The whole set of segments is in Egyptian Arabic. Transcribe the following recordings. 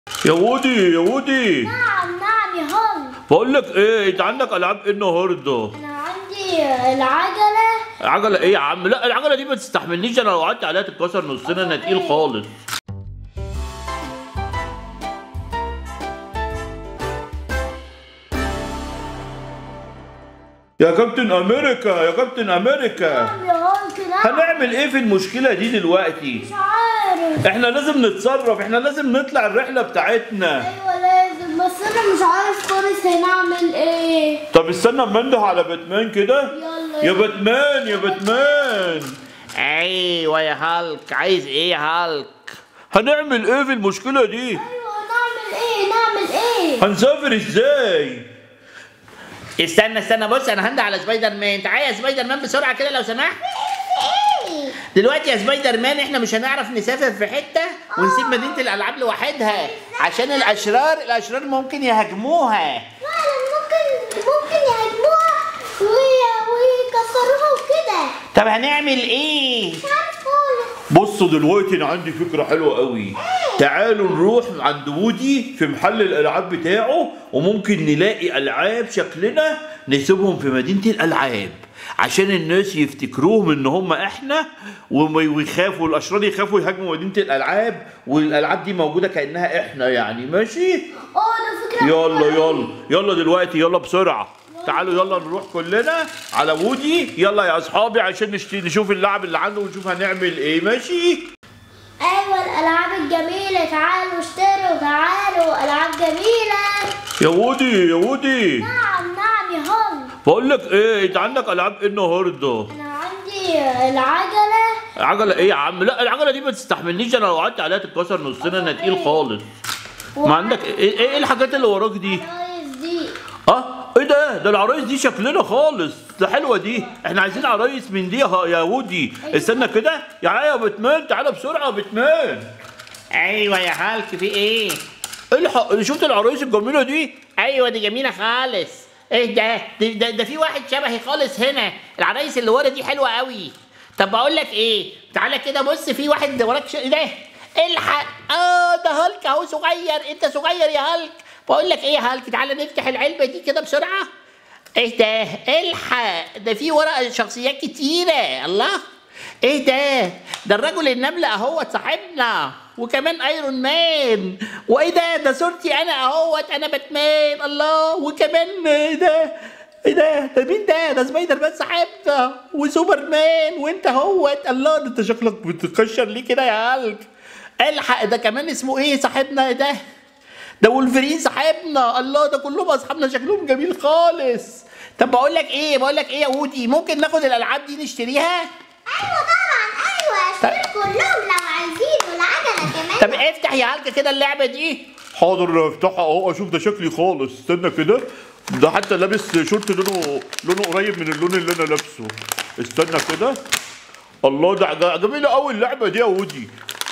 يا وودي يا وودي نعم نعم يا هون بقول لك ايه انت عندك العاب ايه النهارده انا عندي العجلة عجله ايه يا عم لا العجله دي ما تستحملنيش انا لو قعدت عليها تتكسر نصنا انا تقيل خالص يا كابتن امريكا يا كابتن امريكا نعم يا هون كده هنعمل ايه في المشكله دي دلوقتي مش عارف احنا لازم نتصرف احنا لازم نطلع الرحله بتاعتنا ايوه لازم بس انا مش عارف خالص هنعمل ايه طب استنى اما انده على باتمان كده يلا يا باتمان يا باتمان ايوه يا هالك عايز ايه يا هالك هنعمل ايه في المشكله دي ايوه نعمل ايه نعمل ايه هنسافر ازاي استنى استنى بص انا هندى على سبايدر مان تعالى يا سبايدر مان بسرعه كده لو سمحت ايه دلوقتي يا سبايدر مان احنا مش هنعرف نسافر في حته ونسيب مدينه الالعاب لوحدها عشان الاشرار الاشرار ممكن يهاجموها فعلا ممكن ممكن يهاجموها وي- ويكسروها وكده طب هنعمل ايه مش عارف خالص بصوا دلوقتي انا عندي فكره حلوه قوي تعالوا نروح عند وودي في محل الالعاب بتاعه وممكن نلاقي العاب شكلنا نسيبهم في مدينه الالعاب عشان الناس يفتكروهم ان هم احنا وما- ويخافوا الاشرار يخافوا يهاجموا مدينه الالعاب والالعاب دي موجوده كانها احنا يعني ماشي اه ده فكرة يلا حلوة أوي. يلا يلا دلوقتي يلا بسرعة تعالوا يلا نروح كلنا على وودي يلا يا اصحابي عشان نشتي نشوف اللعب اللي عنده ونشوف هنعمل ايه ماشي ايوه الالعاب الجميله تعالوا اشتروا تعالوا العاب جميله يا وودي يا وودي نعم نعم يا هون بقول لك ايه انت عندك العاب ايه النهارده انا عندي العجله عجلة ايه يا عم لا العجلة دي ما تستحملنيش انا لو قعدت عليها تتكسر نصنا انا تقيل خالص ما عندك ايه ايه إيه الحاجات اللي وراك دي العرايس دي اه ايه ده ده العرايس دي شكلنا خالص ده حلوه دي احنا عايزين عرايس من دي يا يا وودي استنى كده يا يا باتمان تعالى بسرعه يا باتمان ايوه يا هالك في ايه الحق شفت العرايس الجميله دي ايوه دي جميله خالص ايه ده ده, ده, ده في واحد شبهي خالص هنا العرايس اللي ورا دي حلوه قوي طب بقول لك ايه تعالى كده بص في واحد وراك ش... ده الحق اه ده هالك اهو صغير انت صغير يا هالك بقول لك ايه يا هالك تعالى نفتح العلبه دي كده بسرعه ايه ده الحق ده في ورا شخصيات كتيره الله ايه ده ده الرجل النملة اهوت صاحبنا وكمان ايرون مان وايه ده ده صورتي انا اهوت انا باتمان الله وكمان ايه ده ايه ده ده مين ده ده سبايدر مان صاحبنا وسوبر مان وانت اهوت الله ده انت شكلك بتكشر ليه كده يا هالك الحق ده كمان اسمه ايه صاحبنا ده ده وولفرين صاحبنا الله ده كلهم اصحابنا شكلهم جميل خالص طب بقول لك ايه بقول لك ايه يا وودي ممكن ناخد الالعاب دي نشتريها ايوه طبعا ايوه اشتري كلهم لو عايزين والعجله كمان طب افتح يا هالك كده اللعبه دي حاضر انا افتحها اهو اشوف ده شكلي خالص استنى كده ده حتى لابس شورت لونه لونه قريب من اللون اللي انا لابسه استنى كده الله ده ج- جميله قوي اللعبه دي يا وودي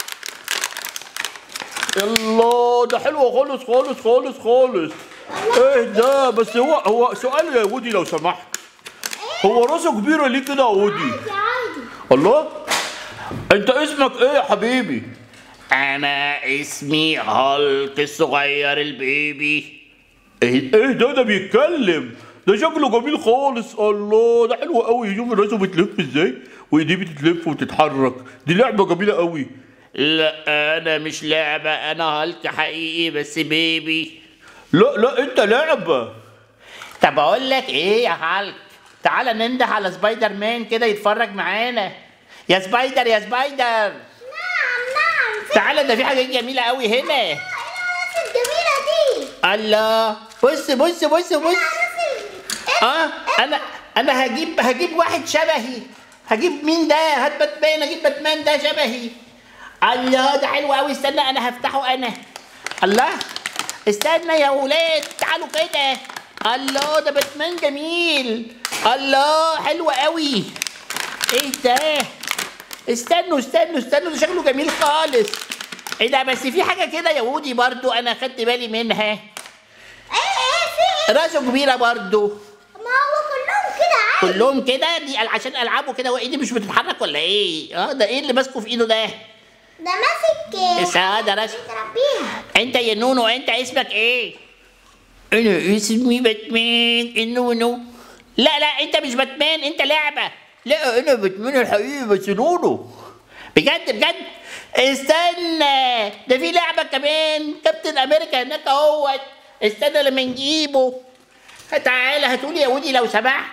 الله ده حلوه خالص خالص خالص خالص ايه ده بس هو هو سؤال يا وودي لو سمحت هو راسه كبيره ليه كده يا وودي عادي عادي الله انت اسمك ايه يا حبيبي انا اسمي هالك الصغير البيبي ايه إيه ده ده بيتكلم ده شكله جميل خالص الله ده حلو قوي شوف راسه بتلف ازاي وايديه بتتلف وتتحرك دي لعبه جميله قوي لا انا مش لعبه انا هالك حقيقي بس بيبي لا لا انت لعبه طب اقول لك ايه يا هالك تعالى ننده على سبايدر مان كده يتفرج معانا يا سبايدر يا سبايدر نعم نعم في تعالى ده في حاجات جميله قوي هنا العرايس الجميله دي الله بص بص بص بص العرايس اه انا انا هجيب هجيب واحد شبهي هجيب مين ده هات باتمان اجيب باتمان ده شبهي الله ده حلو قوي استنى انا هفتحه انا الله استنى يا ولاد تعالوا كده الله ده باتمان جميل الله حلو قوي ايه ده استنوا استنوا استنوا ده شكله جميل خالص ايه ده بس في حاجه كده يا وودي برضو انا خدت بالي منها ايه ايه في ايه راسه كبيره برضو ما هو كلهم كده عادي كلهم كده دي عشان العابه كده وايدي مش بتتحرك ولا ايه اه ده ايه اللي ماسكه في ايده ده ده ماسك الشهادة رسم تربيها انت يا نونو انت اسمك ايه؟ انا اسمي باتمان النونو لا لا انت مش باتمان انت لعبة لا انا باتمان الحقيقي بس نونو بجد بجد استنى ده في لعبة كمان كابتن امريكا هناك اهوت استنى لما نجيبه تعالى هاتولي يا ودي لو سمحت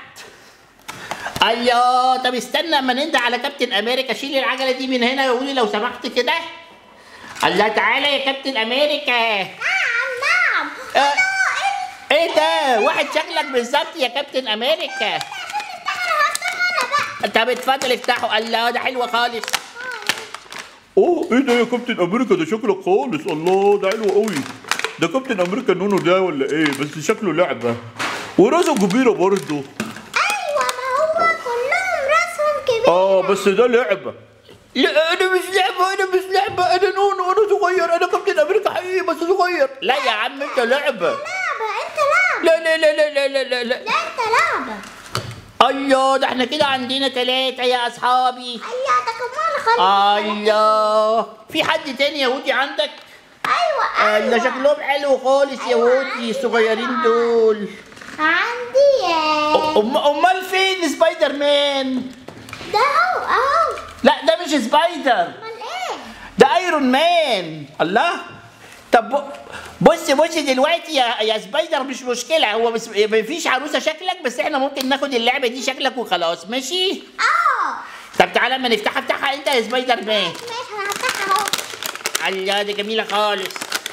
ايوه طب استنى اما ننده على كابتن امريكا شيل العجله دي من هنا يا ودي لو سمحت كده الله تعالى يا كابتن امريكا نعم نعم آه، ايه ده واحد شكلك بالظبط يا كابتن امريكا طب اتفضل افتحه الله ده حلو خالص اوه ايه ده يا كابتن امريكا ده شكلك خالص الله ده حلو قوي ده كابتن امريكا نونو ده ولا ايه بس شكله لعبه وراسه كبيره برضه ايوه ما هو كلهم راسهم كبير اه بس ده لعبه لا انا مش لعبه انا مش لعبه انا نونو انا صغير انا كابتن امريكا حقيقي بس صغير لا يا عم انت لعبه لعبة انت لعبة لا لا لا لا لا لا لا, لا. لا انت لعبة الله ده احنا كده عندنا ثلاثة يا اصحابي ايوه ده كمان خالص الله في حد تاني يهودي عندك؟ ايوه الله ايوه شكلهم حلو خالص يهودي الصغيرين دول عندي آه، أم امال فين سبايدر مان؟ ده اهو اهو لا ده مش سبايدر امال ايه ده ايرون مان الله طب ب- بص بص دلوقتي يا يا سبايدر مش مشكلة هو بس مفيش عروسة شكلك بس احنا ممكن ناخد اللعبة دي شكلك وخلاص ماشي؟ اه طب تعالى اما نفتحها افتحها انت يا سبايدر مان ماشي انا هفتحها اهو الله دي جميلة خالص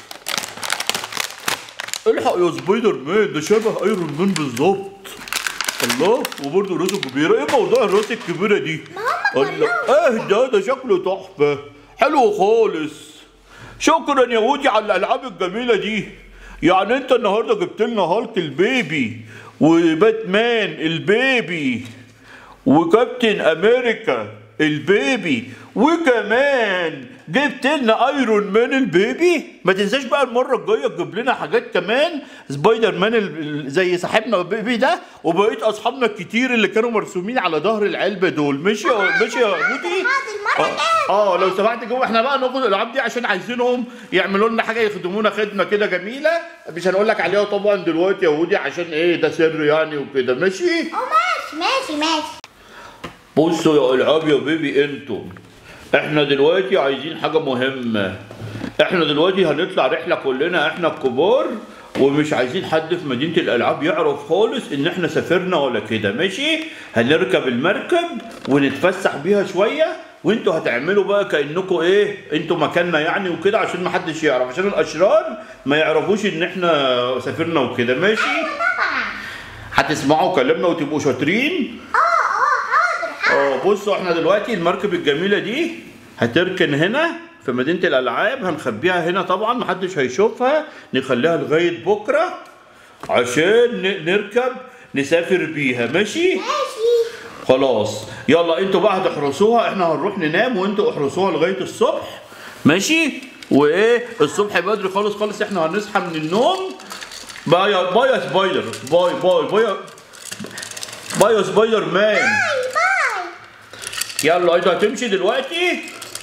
الحق يا سبايدر مان ده شبه ايرون مان بالظبط الله وبرضه راسه كبيره ايه موضوع الراس الكبيره دي ما هم الله ايه ده ده شكله تحفه حلو خالص شكرا يا ودي على الالعاب الجميله دي يعني انت النهارده جبت لنا هالك البيبي وباتمان البيبي وكابتن امريكا البيبي وكمان جبت لنا ايرون مان البيبي ما تنساش بقى المره الجايه تجيب لنا حاجات كمان سبايدر مان ال- زي صاحبنا البيبي ده وبقيه اصحابنا الكتير اللي كانوا مرسومين على ظهر العلبه دول ماشي يا ماشي يا ودي المرة الجاية. اه لو سمحت جوه احنا بقى ناخد الالعاب دي عشان عايزينهم يعملوا لنا حاجه يخدمونا خدمه كده جميله مش هنقول لك عليها طبعا دلوقتي يا ودي عشان ايه ده سر يعني وكده ماشي اه ماشي ماشي ماشي بصوا يا العاب يا بيبي انتم احنا دلوقتي عايزين حاجه مهمه احنا دلوقتي هنطلع رحله كلنا احنا الكبار ومش عايزين حد في مدينه الالعاب يعرف خالص ان احنا سافرنا ولا كده ماشي هنركب المركب ونتفسح بيها شويه وانتوا هتعملوا بقى كانكم ايه انتوا مكاننا يعني وكده عشان ما حدش يعرف عشان الاشرار ما يعرفوش ان احنا سافرنا وكده ماشي طبعا هتسمعوا كلامنا وتبقوا شاطرين اه اه حاضر حاضر اه بصوا احنا دلوقتي المركب الجميله دي هتركن هنا في مدينه الالعاب هنخبيها هنا طبعا محدش هيشوفها نخليها لغايه بكره عشان ن- نركب نسافر بيها ماشي ماشي خلاص يلا انتوا بقى هتحرسوها احنا هنروح ننام وانتوا احرسوها لغايه الصبح ماشي وايه الصبح بدري خالص خالص احنا هنصحى من النوم باي يا باي يا سبايدر باي باي باي يا- باي يا سبايدر مان باي باي يلا انت هتمشي دلوقتي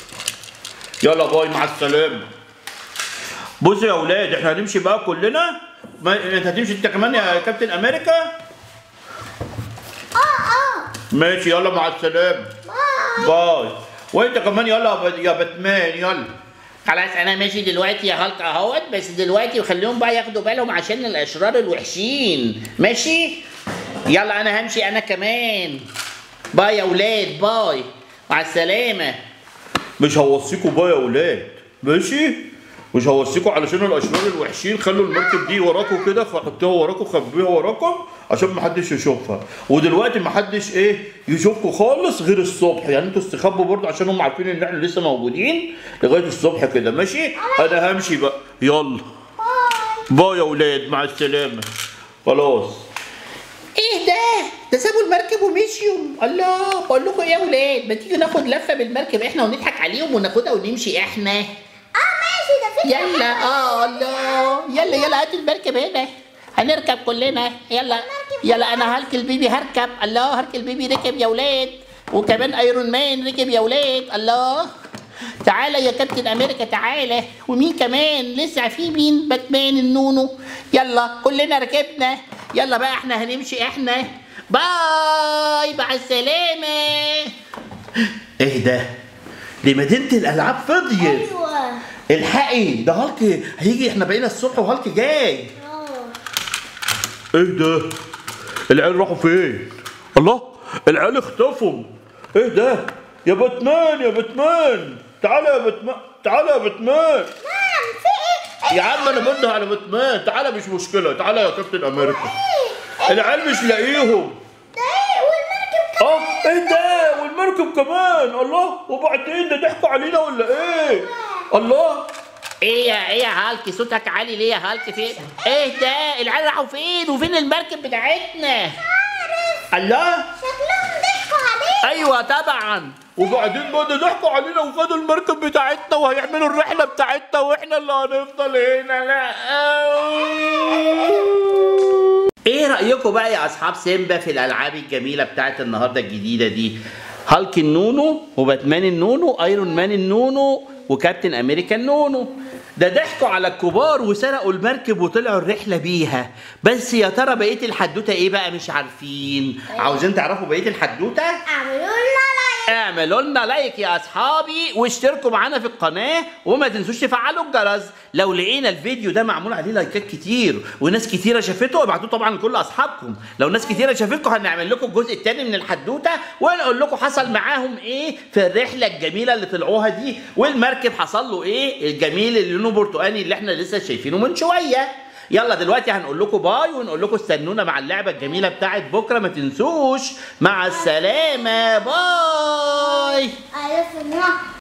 يلا باي مع السلامة بصوا يا اولاد احنا هنمشي بقى كلنا ما انت هتمشي انت كمان يا كابتن امريكا اه اه ماشي يلا مع السلامة باي باي وانت كمان يلا يا بات- يا باتمان يلا خلاص انا ماشي دلوقتي يا هالك اهوت بس دلوقتي وخليهم بقى ياخدوا بالهم عشان الاشرار الوحشين ماشي يلا انا همشي انا كمان باي يا ولاد باي مع السلامه مش هوصيكوا بقى يا اولاد ماشي مش هوصيكوا علشان الاشرار الوحشين خلوا المركب دي وراكم كده حطوها وراكم خبيها وراكم عشان محدش يشوفها ودلوقتي محدش ايه يشوفكوا خالص غير الصبح يعني انتوا استخبوا برضه عشان هم عارفين ان احنا لسه موجودين لغايه الصبح كده ماشي انا همشي بقى يلا باي باي يا اولاد مع السلامه خلاص ايه ده ده سابوا المركب ومشيوا الله بقول لكم ايه يا ولاد ما تيجي ناخد لفه بالمركب احنا ونضحك عليهم وناخدها ونمشي احنا اه ماشي ده فكرة يلا اه الله يلا يلا هات المركب هنا هنركب كلنا يلا يلا انا هلك البيبي هركب الله هلك البيبي ركب يا ولاد وكمان ايرون مان ركب يا ولاد الله تعالى يا كابتن امريكا تعالى ومين كمان لسه في مين باتمان النونو يلا كلنا ركبنا يلا بقى احنا هنمشي احنا باي مع السلامه ايه ده دي مدينه الالعاب فضيت ايوه الحقي ده هالك هيجي احنا بقينا الصبح وهالك جاي اه ايه ده العيال راحوا فين الله العيال اختفوا ايه ده يا باتمان يا باتمان تعالى يا باتمان تعالى يا باتمان نعم في ايه يا عم انا بنده على باتمان تعالى مش مشكله تعالى يا كابتن امريكا العيال مش لاقيهم ده ايه والمركب كمان اه ايه ده والمركب كمان الله وبعدين ده ضحكوا علينا ولا ايه الله ايه يا ايه يا هالك صوتك عالي ليه يا هالك فين ايه ده العيال راحوا فين وفين المركب بتاعتنا الله شكلهم ضحكوا عليه ايوه طبعا وبعدين بقى ده ضحكوا علينا وخدوا المركب بتاعتنا وهيعملوا الرحله بتاعتنا واحنا اللي هنفضل هنا لا ايه رايكم بقى يا اصحاب سيمبا في الالعاب الجميله بتاعت النهارده الجديده دي هالك النونو وباتمان النونو ايرون مان النونو وكابتن امريكا النونو ده ضحكوا على الكبار وسرقوا المركب وطلعوا الرحله بيها بس يا ترى بقيه الحدوته ايه بقى مش عارفين عاوزين تعرفوا بقيه الحدوته اعملوا لنا لايك اعملوا لنا لايك يا اصحابي واشتركوا معانا في القناه وما تنسوش تفعلوا الجرس لو لقينا الفيديو ده معمول عليه لايكات كتير وناس كتيره شافته ابعتوه طبعا لكل اصحابكم لو ناس كتيره شافتكم هنعمل لكم الجزء الثاني من الحدوته ونقول لكم حصل معاهم ايه في الرحله الجميله اللي طلعوها دي والمركب حصل له ايه الجميل اللي لونه برتقاني اللي احنا لسه شايفينه من شويه يلا دلوقتي هنقول لكم باي ونقول لكم استنونا مع اللعبه الجميله بتاعت بكره ما تنسوش مع السلامه باي عرفنا